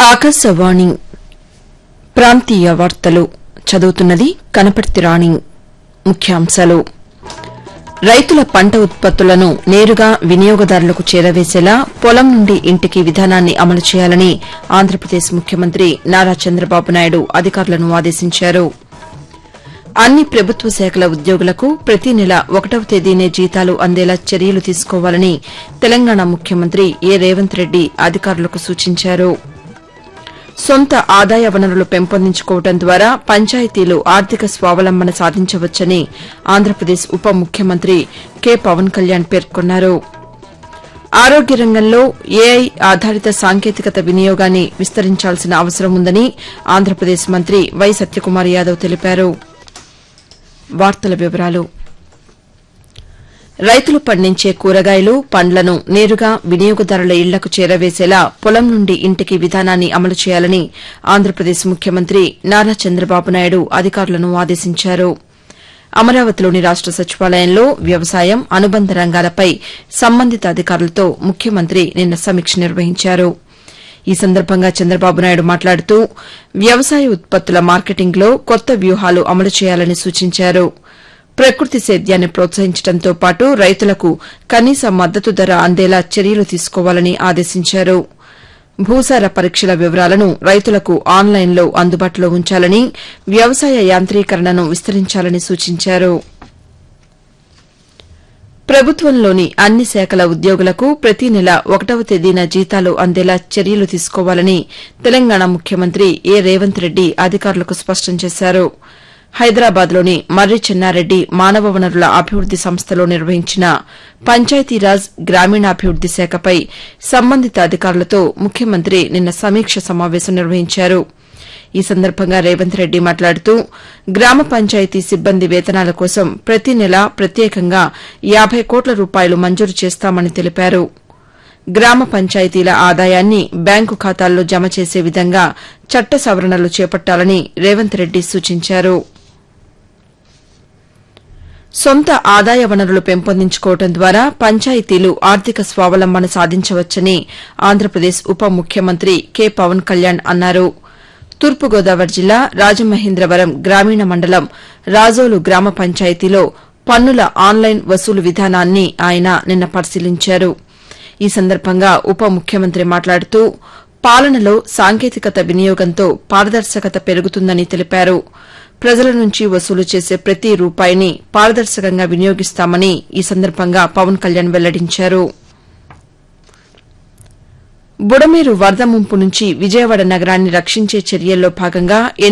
ఆకాశవాణి ప్రాంతీయ వార్తలు చదువుతున్నది కనపర్తి రాణి ముఖ్యాంశాలు రైతుల పంట ఉత్పత్తులను నేరుగా వినియోగదారులకు చేరవేసేలా పొలం నుండి ఇంటికి విధానాన్ని అమలు చేయాలని ఆంధ్రప్రదేశ్ ముఖ్యమంత్రి నారా చంద్రబాబు నాయుడు అధికారులను ఆదేశించారు అన్ని ప్రభుత్వ శాఖల ఉద్యోగులకు ప్రతి నెల ఒకటవ తేదీనే జీతాలు అందేలా చర్యలు తీసుకోవాలని తెలంగాణ ముఖ్యమంత్రి ఏ రేవంత్ రెడ్డి అధికారులకు సూచించారు సొంత ఆదాయ వనరులు పెంపొందించుకోవడం ద్వారా పంచాయతీలు ఆర్థిక స్వావలంబన సాధించవచ్చని ఆంధ్రప్రదేశ్ ఉప ముఖ్యమంత్రి కె పవన్ కళ్యాణ్ పేర్కొన్నారు ఆరోగ్య రంగంలో ఏఐ ఆధారిత సాంకేతికత వినియోగాన్ని విస్తరించాల్సిన అవసరం ఉందని ఆంధ్రప్రదేశ్ మంత్రి వై సత్యకుమార్ యాదవ్ తెలిపారు వార్తల వివరాలు రైతులు పండించే కూరగాయలు పండ్లను నేరుగా వినియోగదారుల ఇళ్లకు చేరవేసేలా పొలం నుండి ఇంటికి విధానాన్ని అమలు చేయాలని ఆంధ్రప్రదేశ్ ముఖ్యమంత్రి నారా చంద్రబాబు నాయుడు అధికారులను ఆదేశించారు అమరావతిలోని రాష్ట సచివాలయంలో వ్యవసాయం అనుబంధ రంగాలపై సంబంధిత అధికారులతో ముఖ్యమంత్రి నిన్న సమీక్ష నిర్వహించారు ఈ సందర్భంగా చంద్రబాబు నాయుడు మాట్లాడుతూ వ్యవసాయ ఉత్పత్తుల మార్కెటింగ్లో కొత్త వ్యూహాలు అమలు చేయాలని సూచించారు ప్రకృతి సేద్యాన్ని ప్రోత్సహించడంతో పాటు రైతులకు కనీస మద్దతు ధర అందేలా చర్యలు తీసుకోవాలని ఆదేశించారు భూసార పరీక్షల వివరాలను రైతులకు ఆన్లైన్లో అందుబాటులో ఉంచాలని వ్యవసాయ యాంత్రీకరణను విస్తరించాలని సూచించారు ప్రభుత్వంలోని అన్ని శాఖల ఉద్యోగులకు ప్రతి నెల ఒకటవ తేదీన జీతాలు అందేలా చర్యలు తీసుకోవాలని తెలంగాణ ముఖ్యమంత్రి ఏ రేవంత్ రెడ్డి అధికారులకు స్పష్టం చేశారు హైదరాబాద్లోని మర్రి చెన్నారెడ్డి మానవ వనరుల అభివృద్ది సంస్థలో నిర్వహించిన పంచాయతీరాజ్ గ్రామీణాభివృద్ది శాఖపై సంబంధిత అధికారులతో ముఖ్యమంత్రి నిన్న సమీక్ష సమావేశం నిర్వహించారు ఈ సందర్భంగా రేవంత్ రెడ్డి మాట్లాడుతూ గ్రామ పంచాయతీ సిబ్బంది వేతనాల కోసం ప్రతి నెల ప్రత్యేకంగా యాబై కోట్ల రూపాయలు మంజూరు చేస్తామని తెలిపారు గ్రామ పంచాయతీల ఆదాయాన్ని బ్యాంకు ఖాతాల్లో జమ చేసే విధంగా చట్ట సవరణలు చేపట్టాలని రేవంత్ రెడ్డి సూచించారు సొంత ఆదాయ వనరులు పెంపొందించుకోవడం ద్వారా పంచాయతీలు ఆర్థిక స్వావలంబన సాధించవచ్చని ఆంధ్రప్రదేశ్ ఉప ముఖ్యమంత్రి కె పవన్ కళ్యాణ్ అన్నారు తూర్పుగోదావరి జిల్లా రాజమహేంద్రవరం గ్రామీణ మండలం రాజోలు గ్రామ పంచాయతీలో పన్నుల ఆన్లైన్ వసూలు విధానాన్ని ఆయన నిన్న పరిశీలించారు ఈ సందర్భంగా ఉప ముఖ్యమంత్రి మాట్లాడుతూ పాలనలో సాంకేతికత వినియోగంతో పారదర్శకత పెరుగుతుందని తెలిపారు ప్రజల నుంచి వసూలు చేసే ప్రతి రూపాయిని పారదర్శకంగా వినియోగిస్తామని ఈ సందర్భంగా పవన్ కళ్యాణ్ వెల్లడించారు బుడమేరు వరద ముంపు నుంచి విజయవాడ నగరాన్ని రక్షించే చర్యల్లో భాగంగా